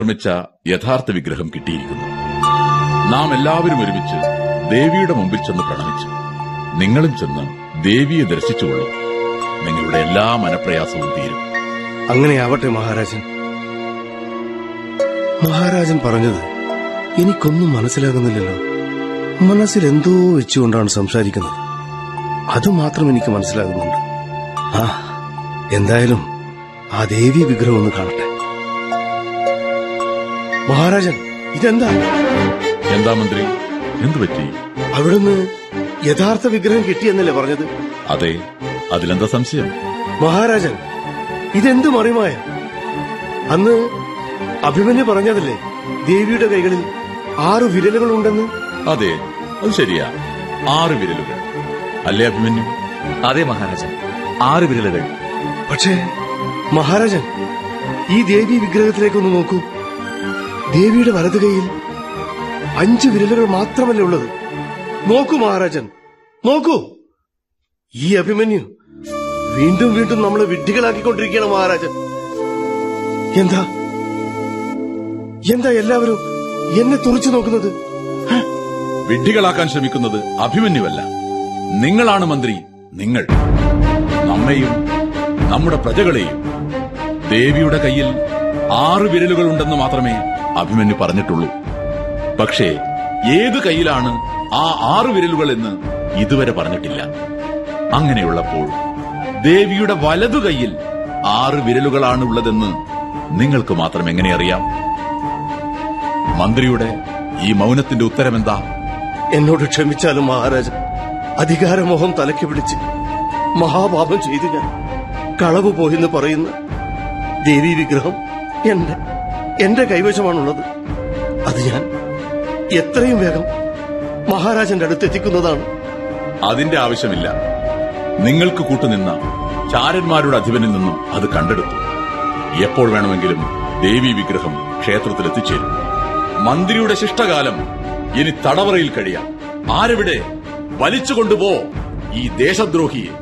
നിർമ്മിച്ച യഥാർത്ഥ വിഗ്രഹം കിട്ടിയിരിക്കുന്നു നാം എല്ലാവരും ഒരുമിച്ച് ദേവിയുടെ മുമ്പിൽ ചെന്ന് പ്രണമിച്ചു നിങ്ങളും ചെന്ന് ദേവിയെ ദർശിച്ചുകൊള്ളൂ നിങ്ങളുടെ എല്ലാ മനപ്രയാസവും തീരും അങ്ങനെയാവട്ടെ മഹാരാജൻ മഹാരാജൻ പറഞ്ഞത് എനിക്കൊന്നും മനസ്സിലാകുന്നില്ലല്ലോ മനസ്സിൽ എന്തോ വെച്ചുകൊണ്ടാണ് സംസാരിക്കുന്നത് അതുമാത്രം എനിക്ക് മനസ്സിലാകുന്നുണ്ട് ആ എന്തായാലും ആ ദേവി വിഗ്രഹം ഒന്ന് കാണട്ടെ മഹാരാജൻ ഇതെന്താ എന്താ മന്ത്രി എന്തു പറ്റി അവിടുന്ന് യഥാർത്ഥ വിഗ്രഹം കിട്ടിയെന്നല്ലേ പറഞ്ഞത് അതെ അതിലെന്താ സംശയം മഹാരാജൻ ഇതെന്ത് മറിമായ അന്ന് അഭിമന്യു പറഞ്ഞതല്ലേ ദേവിയുടെ കൈകളിൽ ആറു വിരലുകളുണ്ടെന്ന് അതെ അത് ശരിയാ ആറ് വിരലുകൾ അല്ലേ അഭിമന്യു അതെ മഹാരാജൻ ആറ് വിരലുകൾ പക്ഷേ മഹാരാജൻ ഈ ദേവി വിഗ്രഹത്തിലേക്കൊന്ന് നോക്കൂ ദേവിയുടെ വലതു കൈയിൽ അഞ്ച് വിരലുകൾ മാത്രമല്ലേ ഉള്ളത് നോക്കൂ മഹാരാജൻ നോക്കൂ ഈ അഭിമന്യു വീണ്ടും വീണ്ടും നമ്മളെ വിഡ്ഢികളാക്കിക്കൊണ്ടിരിക്കുകയാണ് മഹാരാജൻ എന്താ എന്താ എല്ലാവരും എന്നെ തുറച്ചു നോക്കുന്നത് വിഡ്ഢികളാക്കാൻ ശ്രമിക്കുന്നത് അഭിമന്യുവല്ല നിങ്ങളാണ് മന്ത്രി നിങ്ങൾ നമ്മെയും നമ്മുടെ പ്രജകളെയും ദേവിയുടെ കയ്യിൽ ആറ് വിരലുകളുണ്ടെന്ന് മാത്രമേ അഭിമന്യു പറഞ്ഞിട്ടുള്ളൂ പക്ഷേ ഏത് കയ്യിലാണ് ആ ആറ് വിരലുകൾ എന്ന് ഇതുവരെ പറഞ്ഞിട്ടില്ല അങ്ങനെയുള്ളപ്പോൾ ദേവിയുടെ വലതു കൈയിൽ ആറ് വിരലുകളാണ് ഉള്ളതെന്ന് നിങ്ങൾക്ക് മാത്രം എങ്ങനെ അറിയാം മന്ത്രിയുടെ ഈ മൗനത്തിന്റെ ഉത്തരമെന്താ എന്നോട് ക്ഷമിച്ചാലും മഹാരാജൻ അധികാരമോഹം തലയ്ക്ക് പിടിച്ച് മഹാപാപം ചെയ്തു ഞാൻ കളവ് പോയെന്ന് പറയുന്ന ദേവി വിഗ്രഹം എന്റെ എന്റെ കൈവശമാണുള്ളത് അത് ഞാൻ എത്രയും വേഗം മഹാരാജന്റെ അടുത്ത് എത്തിക്കുന്നതാണ് അതിന്റെ ആവശ്യമില്ല നിങ്ങൾക്ക് കൂട്ടുനിന്ന ചാരന്മാരുടെ അധിപനിൽ നിന്നും അത് കണ്ടെടുത്തു എപ്പോൾ വേണമെങ്കിലും ദേവി വിഗ്രഹം ക്ഷേത്രത്തിൽ എത്തിച്ചേരും മന്ത്രിയുടെ ശിഷ്ടകാലം ഇനി തടവറയിൽ കഴിയാം ആരെവിടെ വലിച്ചുകൊണ്ടുപോ ഈ ദേശദ്രോഹിയെ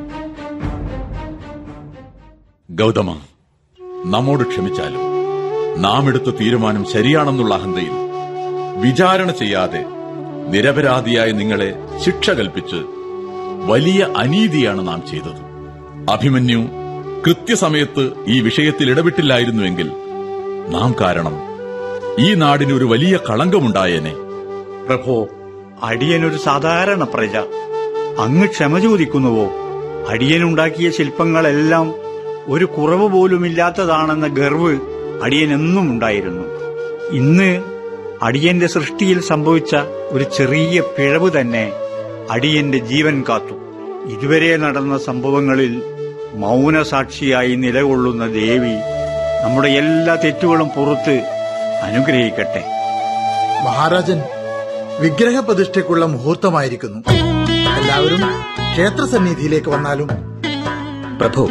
ഗൗതമ നമ്മോട് ക്ഷമിച്ചാലും നാം എടുത്ത തീരുമാനം ശരിയാണെന്നുള്ള അഹന്തയിൽ വിചാരണ ചെയ്യാതെ നിരപരാധിയായ നിങ്ങളെ ശിക്ഷ കൽപ്പിച്ച് വലിയ അനീതിയാണ് നാം ചെയ്തത് അഭിമന്യു കൃത്യസമയത്ത് ഈ വിഷയത്തിൽ ഇടപെട്ടില്ലായിരുന്നുവെങ്കിൽ നാം കാരണം ഈ നാടിന് ഒരു വലിയ കളങ്കമുണ്ടായേനെ പ്രഭോ അടിയനൊരു സാധാരണ പ്രജ അങ്ങ് ക്ഷമ ചോദിക്കുന്നുവോ അടിയനുണ്ടാക്കിയ ശില്പങ്ങളെല്ലാം ഒരു കുറവ് പോലുമില്ലാത്തതാണെന്ന ഗർവ് അടിയനെന്നും ഉണ്ടായിരുന്നു ഇന്ന് അടിയന്റെ സൃഷ്ടിയിൽ സംഭവിച്ച ഒരു ചെറിയ പിഴവ് തന്നെ അടിയന്റെ ജീവൻ കാത്തു ഇതുവരെ നടന്ന സംഭവങ്ങളിൽ മൗനസാക്ഷിയായി നിലകൊള്ളുന്ന ദേവി നമ്മുടെ എല്ലാ തെറ്റുകളും പുറത്ത് അനുഗ്രഹിക്കട്ടെ മഹാരാജൻ വിഗ്രഹപ്രതിഷ്ഠയ്ക്കുള്ള മുഹൂർത്തമായിരിക്കുന്നു എല്ലാവരും ക്ഷേത്രസന്നിധിയിലേക്ക് വന്നാലും പ്രഭു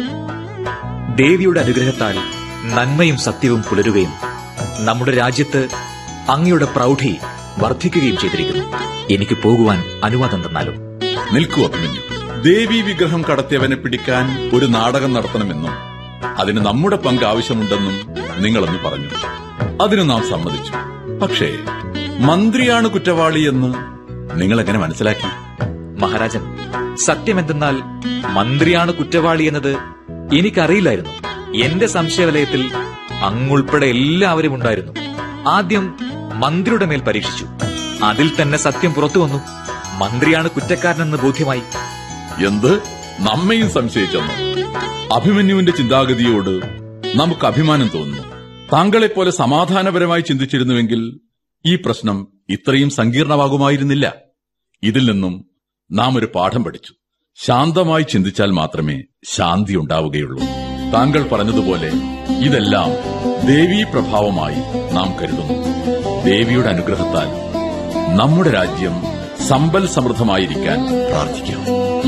ദേവിയുടെ അനുഗ്രഹത്താൽ നന്മയും സത്യവും പുലരുകയും നമ്മുടെ രാജ്യത്ത് അങ്ങയുടെ പ്രൗഢി വർദ്ധിക്കുകയും ചെയ്തിരിക്കുന്നു എനിക്ക് പോകുവാൻ അനുവാദം തന്നാലും നിൽക്കൂ അഭിമന്യു ദേവി വിഗ്രഹം കടത്തിയവനെ പിടിക്കാൻ ഒരു നാടകം നടത്തണമെന്നും അതിന് നമ്മുടെ പങ്ക് ആവശ്യമുണ്ടെന്നും നിങ്ങളെന്ന് പറഞ്ഞു അതിന് നാം സമ്മതിച്ചു പക്ഷേ മന്ത്രിയാണ് കുറ്റവാളിയെന്ന് നിങ്ങൾ എങ്ങനെ മനസ്സിലാക്കി മഹാരാജൻ സത്യമെന്തെന്നാൽ മന്ത്രിയാണ് കുറ്റവാളി എന്നത് എനിക്കറിയില്ലായിരുന്നു എന്റെ സംശയവലയത്തിൽ അങ്ങുൾപ്പെടെ എല്ലാവരും ഉണ്ടായിരുന്നു ആദ്യം മന്ത്രിയുടെ മേൽ പരീക്ഷിച്ചു അതിൽ തന്നെ സത്യം പുറത്തു വന്നു മന്ത്രിയാണ് കുറ്റക്കാരനെന്ന് ബോധ്യമായി എന്ത് നമ്മയും സംശയിച്ചെന്നു അഭിമന്യുവിന്റെ ചിന്താഗതിയോട് നമുക്ക് അഭിമാനം തോന്നുന്നു താങ്കളെപ്പോലെ സമാധാനപരമായി ചിന്തിച്ചിരുന്നുവെങ്കിൽ ഈ പ്രശ്നം ഇത്രയും സങ്കീർണമാകുമായിരുന്നില്ല ഇതിൽ നിന്നും നാം ഒരു പാഠം പഠിച്ചു ശാന്തമായി ചിന്തിച്ചാൽ മാത്രമേ ശാന്തി ഉണ്ടാവുകയുള്ളൂ താങ്കൾ പറഞ്ഞതുപോലെ ഇതെല്ലാം ദേവീ പ്രഭാവമായി നാം കരുതുന്നു ദേവിയുടെ അനുഗ്രഹത്താൽ നമ്മുടെ രാജ്യം സമ്പൽ സമൃദ്ധമായിരിക്കാൻ പ്രാർത്ഥിക്കാം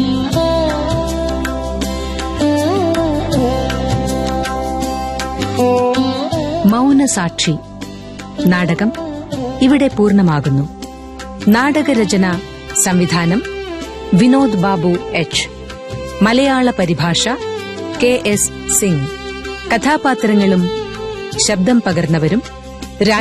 മൗനസാക്ഷി നാടകം ഇവിടെ പൂർണ്ണമാകുന്നു നാടകരചന സംവിധാനം വിനോദ് ബാബു എച്ച് മലയാള പരിഭാഷ കെ എസ് സിംഗ് കഥാപാത്രങ്ങളും ശബ്ദം പകർന്നവരും